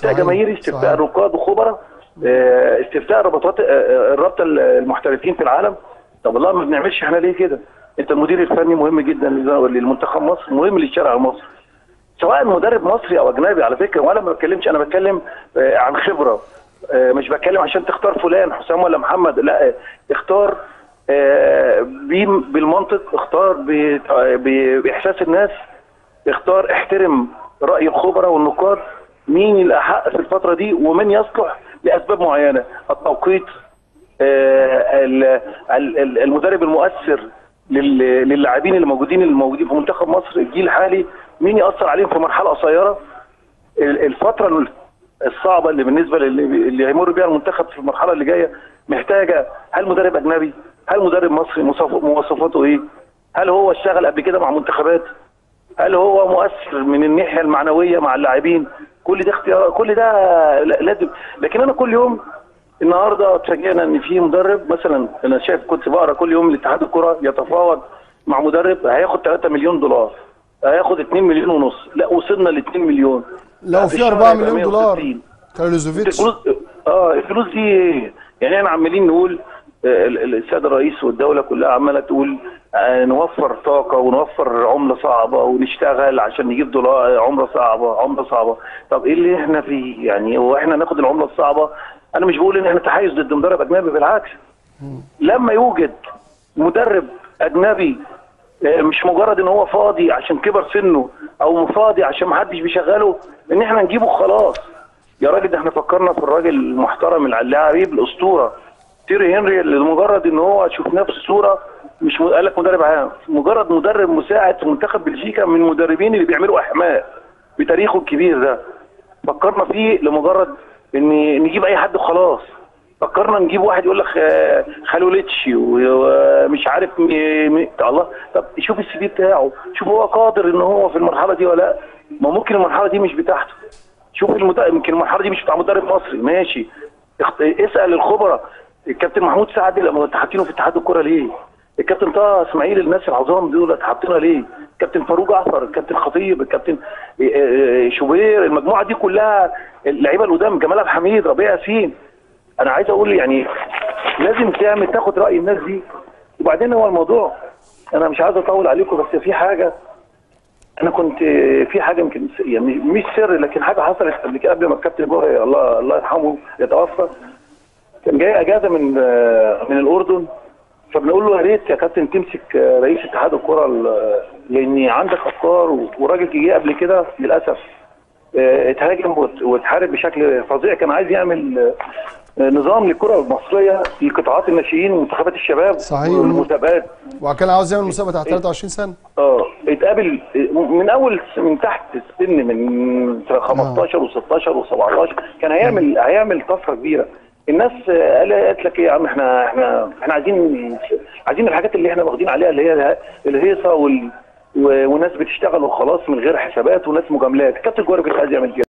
استفتاء صحيح، جماهيري استفتاء صحيح. نقاد وخبراء آه، استفتاء رباطات آه، آه، الرابطه المحترفين في العالم طب والله ما بنعملش احنا ليه كده انت المدير الفني مهم جدا للمنتخب مصر مهم للشارع المصري سواء مدرب مصري او اجنبي على فكره وانا ما بتكلمش انا بتكلم آه، عن خبره آه، مش بتكلم عشان تختار فلان حسام ولا محمد لا آه، اختار آه، بي- بالمنطق اختار ب- ب- باحساس الناس اختار احترم راي الخبراء والنقاد مين الاحق في الفتره دي ومن يصلح لاسباب معينه التوقيت آه، ال- ال- ال- المدرب المؤثر لل- للاعبين اللي موجودين اللي موجودين في منتخب مصر الجيل الحالي مين ياثر عليهم في مرحله قصيره ال- الفتره الصعبه اللي بالنسبه للي اللي هيمر بيها المنتخب في المرحله اللي جايه محتاجه هل مدرب اجنبي هل مدرب مصري مواصف- مواصفاته ايه هل هو اشتغل قبل كده مع منتخبات هل هو مؤثر من الناحيه المعنويه مع اللاعبين كل ده اختيار كل ده لا- لازم لكن انا كل يوم النهارده اتفاجئنا ان في مدرب مثلا انا شايف كنت بقرا كل يوم الاتحاد الكره يتفاوض مع مدرب هياخد 3 مليون دولار هياخد 2 مليون ونص لا وصلنا ل 2 مليون لو في في الشهر 4 هيبقى مليون دولار 160. كارلوزوفيتش الفلوس اه الفلوس دي إيه؟ يعني احنا عمالين نقول آه، ال- ال- السيد الرئيس والدوله كلها عماله تقول آه، نوفر طاقه ونوفر عمله صعبه ونشتغل عشان نجيب دولار عمله صعبه عمله صعبه طب ايه اللي احنا فيه يعني هو احنا ناخد العمله الصعبه انا مش بقول ان احنا تحيز ضد مدرب اجنبي بالعكس لما يوجد مدرب اجنبي آه، مش مجرد ان هو فاضي عشان كبر سنه او فاضي عشان محدش بيشغله ان احنا نجيبه خلاص يا راجل ده احنا فكرنا في الراجل المحترم اللاعب الاسطوره تيري هنري اللي مجرد ان هو شفناه في الصوره مش م- قال لك مدرب عام مجرد مدرب مساعد في منتخب بلجيكا من المدربين اللي بيعملوا احماء بتاريخه الكبير ده فكرنا فيه لمجرد ان نجيب اي حد وخلاص فكرنا نجيب واحد يقول لك آه، خالوليتشي ومش عارف مي- مي- الله طب شوف السي في بتاعه شوف هو قادر ان هو في المرحله دي ولا لا ما ممكن المرحله دي مش بتاعته شوف المد... يمكن المرحله دي مش بتاع مدرب مصري ماشي اخت... اسال الخبراء الكابتن محمود سعد لما انت حاطينه في اتحاد الكوره ليه؟ الكابتن طه اسماعيل الناس العظام دول حاطينها ليه؟ الكابتن فاروق جعفر، الكابتن خطيب، الكابتن آه، آه، شوبير، المجموعه دي كلها اللعيبه القدام جمال عبد الحميد، ربيع ياسين انا عايز اقول يعني لازم تعمل تاخد راي الناس دي وبعدين هو الموضوع انا مش عايز اطول عليكم بس في حاجه انا كنت في حاجه يمكن يعني مش سر لكن حاجه حصلت قبل كده قبل ما الكابتن جوهري الله الله يرحمه يتوفى كان جاي اجازه من من الاردن فبنقول له يا ريت يا كابتن تمسك رئيس اتحاد الكره ال- لان عندك افكار وراجل جه قبل كده للاسف اه، اتهاجم وات- واتحارب بشكل فظيع كان عايز يعمل اه، نظام للكره المصريه في قطاعات الناشئين ومنتخبات الشباب صحيح. والمسابقات وكان عاوز يعمل مسابقه تحت 23 سنه اه اتقابل من اول من تحت السن من 15 و16 و17 كان هيعمل هيعمل طفره كبيره الناس آه، قال- قالت لك ايه يا عم احنا احنا احنا عايزين عايزين الحاجات اللي احنا واخدين عليها اللي هي الهيصه وال و- وناس بتشتغل وخلاص من غير حسابات وناس مجاملات الكابتن جوهري كان عايز يعمل كده